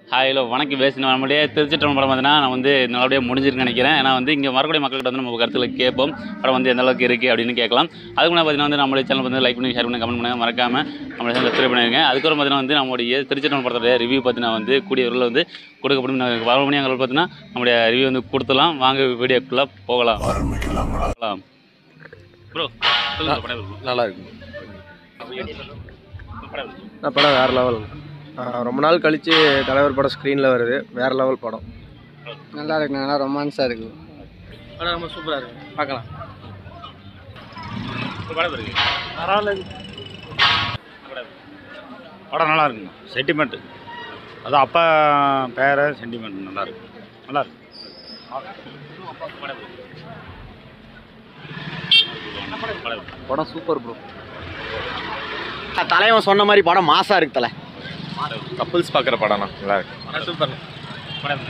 Hi hello வணக்கம் பேசி நம்மளுடைய திருச்சிற்றம்பலம் படம் பார்த்தீங்கன்னா நான் வந்து நல்லபடியாக முடிஞ்சிருக்குன்னு நினைக்கிறேன் ஏன்னா வந்து இங்கே வரக்கூடிய மக்கள்கிட்ட வந்து நம்ம கருத்துக்களை கேட்போம் படம் வந்து எந்த அளவுக்கு இருக்குது அப்படின்னு கேட்கலாம் அதுக்கு முன்னாடி பார்த்தீங்கன்னா வந்து நம்மளுடைய சேனல் வந்து லைக் பண்ணி ஷேர் பண்ணி கமெண்ட் பண்ணுங்க மறக்காம நம்மளுடைய சேனல் சப்ஸ்கிரைப் பண்ணிருங்க அதுக்கப்புறம் பார்த்தீங்கன்னா வந்து நம்மளுடைய திருச்சிற்றம்பலம் படத்துடைய ரிவ்யூ பார்த்தீங்கன்னா வந்து கூடிய விரைவில் வந்து கொடுக்கப்படும் நான் வர மணி அங்கே பார்த்தீங்கன்னா நம்மளுடைய ரிவ்யூ வந்து கொடுத்துலாம் வாங்க வீடியோக்குள்ளே போகலாம் போகலாம் ப்ரோ சொல்லுங்க படம் எப்படி நல்லா இருக்கு இருக்கு? படம் எப்படி இருக்கு? நான் படம் வேறு லெவல் ரொம்ப நாள் கழித்து தலைவர் படம் ஸ்க்ரீனில் வருது வேறு லெவல் படம் நல்லா இருக்கு நல்லா ரொமான்ஸாக இருக்கு படம் ரொம்ப சூப்பராக இருக்கு பார்க்கலாம் படம் இருக்கு படம் நல்லா இருக்குங்க சென்டிமெண்ட் அதான் அப்பா பேர சென்டிமெண்ட் நல்லா இருக்கு நல்லா இருக்கு படம் சூப்பர் ப்ரோ தலைவன் சொன்ன மாதிரி படம் மாசா இருக்கு தலை கப்புள்ஸ் பார்க்குற படம் நல்லா இருக்கு சூப்பர் படம்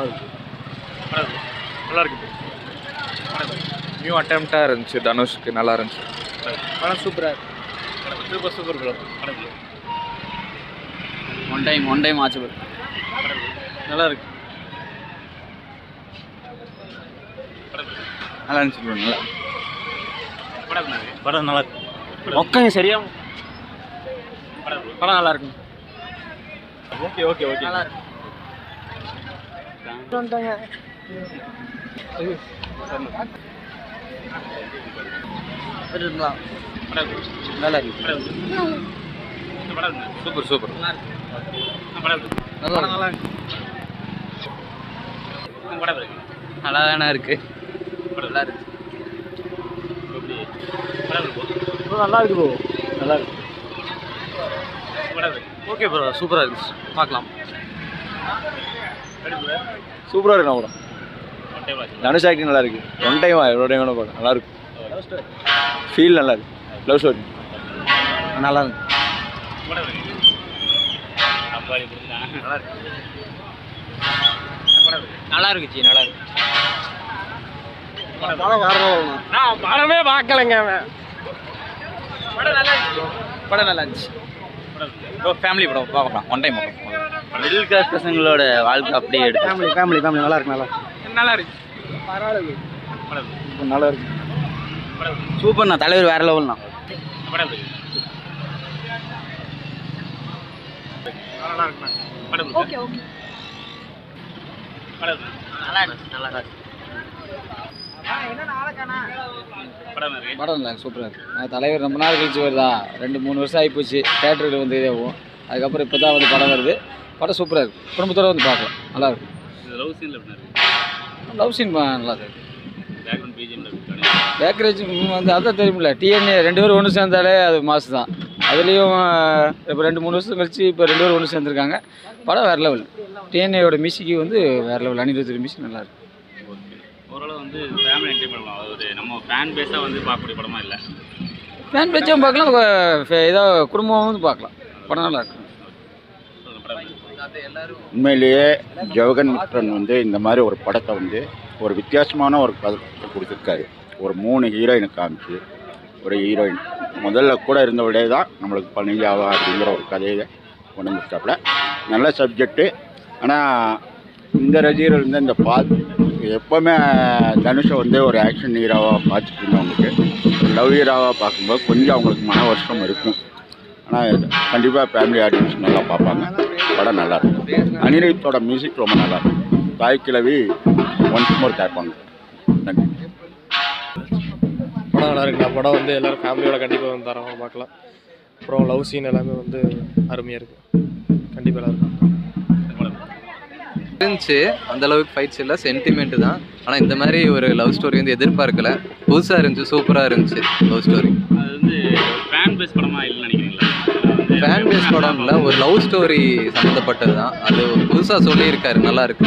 நல்லா இருக்கு நியூ அட்டம்ப்டாக இருந்துச்சு தனுஷ்க்கு நல்லா இருந்துச்சு படம் சூப்பராக super super bro one time one time ஆச்சு bro. நல்லா இருக்கு நல்லா இருந்துச்சு ப்ரோ நல்லா படம் நல்லா இருக்கு உட்காங்க சரியா படம் நல்லா இருக்கு ஓகே ஓகே ஓகே நல்லா நல்லா இருக்கு சூப்பர் சூப்பர் நல்லா நல்லா நல்லா தானே இருக்கு நல்லா இருக்கு நல்லா இருக்கு ப்ரோ நல்லா இருக்கு ஓகே ப்ரோ சூப்பராக இருந்துச்சு பார்க்கலாம் சூப்பராக இருக்கு படம் தனுஷ் ஆக்டிங் நல்லா இருக்கு ஒன் டைம் ஒரு டைம் படம் நல்லா இருக்கு ஃபீல் நல்லா இருக்கு லவ் ஸ்டோரி நல்லா இருக்கு நல்லா இருக்கு ஜி நல்லா இருக்கு நான் படமே பார்க்கலைங்க படம் நல்லா இருந்துச்சு படம் நல்லா இருந்துச்சு ஃபேமிலி படம் பார்க்கலாம் ஒன் டைம் பார்க்கலாம் மிடில் கிளாஸ் பசங்களோட வாழ்க்கை அப்படியே எடுத்து ஃபேமிலி ஃபேமிலி ஃபேமிலி நல்லா இருக்கு நல்லா நல்லா இருக்கு பரவாயில்ல நல்லா இருக்கு சூப்பர்ண்ணா தலைவர் வேற லெவல்ண்ணா நல்லா இருக்கு நல்லா இருக்கு படம் இல்லை சூப்பராக இருக்கு நான் தலைவர் ரொம்ப நாள் கழிச்சு வருதா ரெண்டு மூணு வருஷம் ஆகிப்போச்சு தேட்டருக்கு வந்து இதாகும் அதுக்கப்புறம் இப்போ தான் வந்து படம் வருது படம் சூப்பராக இருக்கு குடும்பத்தோட வந்து பார்க்கலாம் நல்லா இருக்கும் லவ் சீன்ல எப்படி இருக்கு லவ் சீன் நல்லா இருக்கு பேக்ரவுண்ட் பிஜிஎம்ல இருக்கு பேக்கரேஜ் வந்து அதான் தெரியுமில்ல டிஎன்ஏ ரெண்டு பேரும் ஒன்று சேர்ந்தாலே அது மாசு தான் அதுலேயும் இப்போ ரெண்டு மூணு வருஷம் கழிச்சு இப்போ ரெண்டு பேரும் ஒன்று சேர்ந்துருக்காங்க படம் வேறு லெவல் டிஎன்ஏயோட மியூசிக்கு வந்து வேறு லெவல் அனிருத் மியூசிக் நல்லா இருக்கு ஓகே ஓரளவு வந்து ஃபேமிலி என்டர்டைன் பண்ணலாம் ஒரு நம்ம ஃபேன் பேஸாக வந்து பார்க்கக்கூடிய படமா இல்லை ஃபேன் பேச்சும் பார்க்கலாம் கொ- இதோ குடும்பமும் வந்து பார்க்கலாம் படம் நல்லா இருக்கு உண்மையிலேயே ஜவகன் மித்ரன் வந்து இந்த மாதிரி ஒரு படத்தை வந்து ஒரு வித்தியாசமான ஒரு படத்தை கொடுத்துருக்காரு ஒரு மூணு ஹீரோயினை காமிச்சு ஒரு ஹீரோயின் முதல்ல கூட இருந்தவளே தான் நம்மளுக்கு பனிஞ்சாவா அப்படிங்கிற ஒரு கதையை கொண்டு வந்துட்டாப்புல நல்ல சப்ஜெக்ட்டு ஆனால் இந்த ரசிகர்கள் வந்து இந்த பா எப்போவுமே தனுஷை வந்து ஒரு ஆக்ஷன் ஹீரோவாக பார்த்துட்டு இருந்தவங்களுக்கு லவ் ஹீரோவாக பார்க்கும்போது கொஞ்சம் அவங்களுக்கு மன வருஷம் இருக்கும் ஆனால் கண்டிப்பாக ஃபேமிலி ஆடியன்ஸ் நல்லா பார்ப்பாங்க படம் நல்லா இருக்கும் அனிருத்தோட மியூசிக் ரொம்ப நல்லா இருக்கும் தாய் கிழவி ஒன்ஸ் மோர் கேட்பாங்க நன்றி படம் நல்லா இருக்குண்ணா படம் வந்து எல்லோரும் ஃபேமிலியோட கண்டிப்பாக வந்து தரமாக பார்க்கலாம் அப்புறம் லவ் சீன் எல்லாமே வந்து அருமையாக இருக்குது கண்டிப்பாக நல்லா இருக்கும் இருந்துச்சு அந்த அளவுக்கு ஃபைட்ஸ் இல்லை சென்டிமெண்ட் தான் ஆனால் இந்த மாதிரி ஒரு லவ் ஸ்டோரி வந்து எதிர்பார்க்கல புதுசாக இருந்துச்சு சூப்பராக இருந்துச்சு லவ் ஸ்டோரி அது வந்து ஃபேன் பேஸ் படமா இல்லைன்னு நினைக்கிறீங்களா ஃபேன் பேஸ் படம் இல்லை ஒரு லவ் ஸ்டோரி சம்மந்தப்பட்டது தான் அது புதுசாக சொல்லியிருக்காரு நல்லா இருக்கு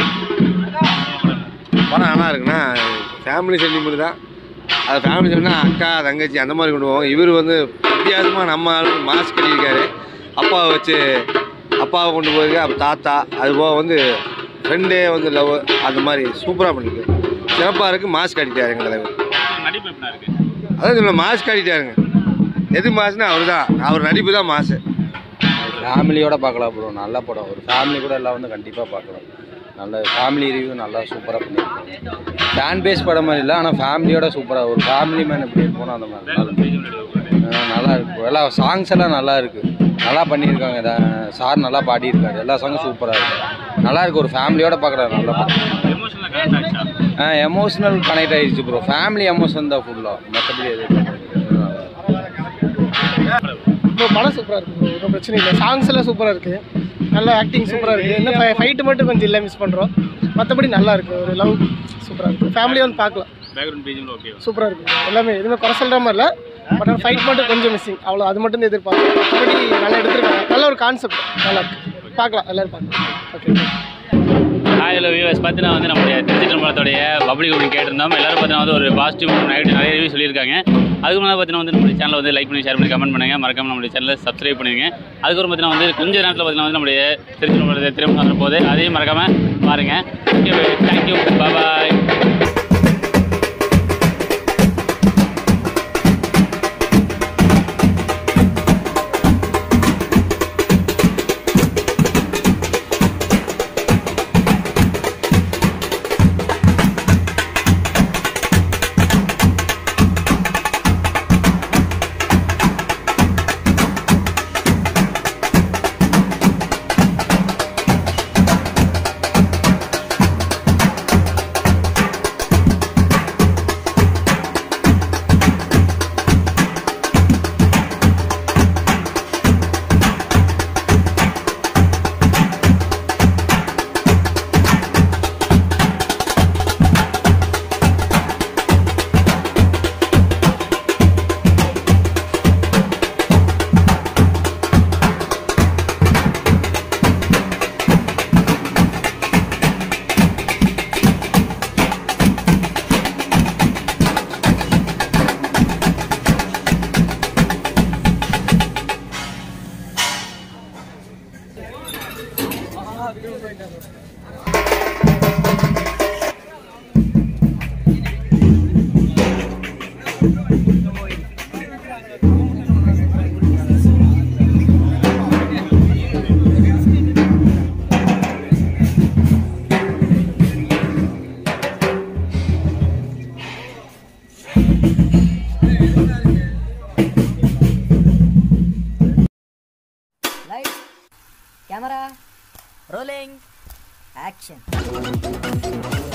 படம் நல்லா இருக்குண்ணா ஃபேமிலி சென்டிமெண்ட் தான் அது ஃபேமிலி சென்டிமெண்ட்னா அக்கா தங்கச்சி அந்த மாதிரி கொண்டு போவோம் இவர் வந்து வித்தியாசமாக நம்ம ஆளுக்கு மாஸ்க் கட்டியிருக்காரு அப்பாவை வச்சு அப்பாவை கொண்டு போயிருக்காரு அப்போ தாத்தா அது போக வந்து ஃப்ரெண்டே வந்து லவ் அந்த மாதிரி சூப்பராக பண்ணிருக்கு சிறப்பாக இருக்குது மாஸ்க் கட்டிட்டாரு எங்கள் தலைவர் நடிப்பு எப்படி இருக்கு அதான் சொல்ல மாஸ்க் கட்டிட்டாருங்க எது மாசுனா அவர் தான் அவர் நடிப்பு தான் மாசு ஃபேமிலியோட பார்க்கலாம் ப்ரோ நல்ல படம் ஒரு ஃபேமிலி கூட எல்லாம் வந்து கண்டிப்பாக பார்க்கலாம் நல்ல ஃபேமிலி ரிவ்யூ நல்லா சூப்பராக பண்ணியிருக்காங்க ஃபேன் பேஸ் படம் மாதிரி இல்லை ஆனால் ஃபேமிலியோட சூப்பராக ஒரு ஃபேமிலி மேன் எப்படி இருக்கணும் அந்த மாதிரி நல்லா ஆ, நல்லா இருக்கு எல்லா சாங்ஸ் எல்லாம் நல்லா இருக்கு நல்லா பண்ணியிருக்காங்க இத- சார் நல்லா பாடியிருக்காரு எல்லா சாங்கும் சூப்பராக இருக்கு நல்லா இருக்கு ஒரு ஃபேமிலியோட பார்க்குற நல்ல படம் எமோஷனலாக கனெக்ட் ஆச்சா ஆ எமோஷனல் கனெக்ட் ஆயிடுச்சு ப்ரோ ஃபேமிலி எமோஷன் தான் ஃபுல்லாக மற்றபடி எது ப்ரோ படம் சூப்பராக இருக்கு ப்ரோ ஒன்றும் பிரச்சனை இல்லை சாங்ஸ் எல்லாம் சூப்பராக இருக்கு நல்ல ஆக்டிங் சூப்பராக இருக்கு என்ன ஃபைட்டு மட்டும் கொஞ்சம் இல்லை மிஸ் பண்ணுறோம் மற்றபடி நல்லா இருக்கு ஒரு லவ் சூப்பராக இருக்கு ஃபேமிலி வந்து பார்க்கலாம் பேக்ரவுண்ட் பிஜிஎம் ஓகே சூப்பராக இருக்கு எல்லாமே எதுவுமே குறை சொல்கிற மாதிரி இல்லை பட் ஆனால் ஃபைட் மட்டும் கொஞ்சம் மிஸ்ஸிங் அவ்வளோ அது மட்டும் தான் எதிர்பார்க்கணும் மற்றபடி நல்லா எடுத்திருக்காங்க நல்ல ஒரு கான்செப்ட் நல்லா இருக்கு பார்க்கலாம் எல்லாரும் பார்க்கலாம் ஓகே ஹாய் ஹலோ வியூவர்ஸ் பார்த்தீங்கன்னா வந்து நம்மளுடைய திருச்சி திருமணத்தோடைய பப்ளிக் அப்படின்னு கேட்டிருந்தோம் எல்லாரும் பார்த்தீங்கன்னா வந்து ஒரு பாசிட்டிவ் நெகட்டிவ் நிறைய ரிவ்யூ சொல்லியிருக்காங்க அதுக்கு முன்னாடி பார்த்தீங்கன்னா வந்து நம்மளுடைய சேனலை வந்து லைக் பண்ணி ஷேர் பண்ணி கமெண்ட் பண்ணுங்க மறக்காம நம்மளுடைய சேனலை சப்ஸ்கிரைப் பண்ணுங்க அதுக்கப்புறம் பார்த்தீங்கன்னா வந்து கொஞ்ச நேரத்தில் பார்த்தீங்கன்னா வந்து நம்மளுடைய திருச்சி திருமணத்தை திருமணம் வர போது அதையும் மறக்காம பாருங்க okay thank you bye Lights, camera, rolling, action.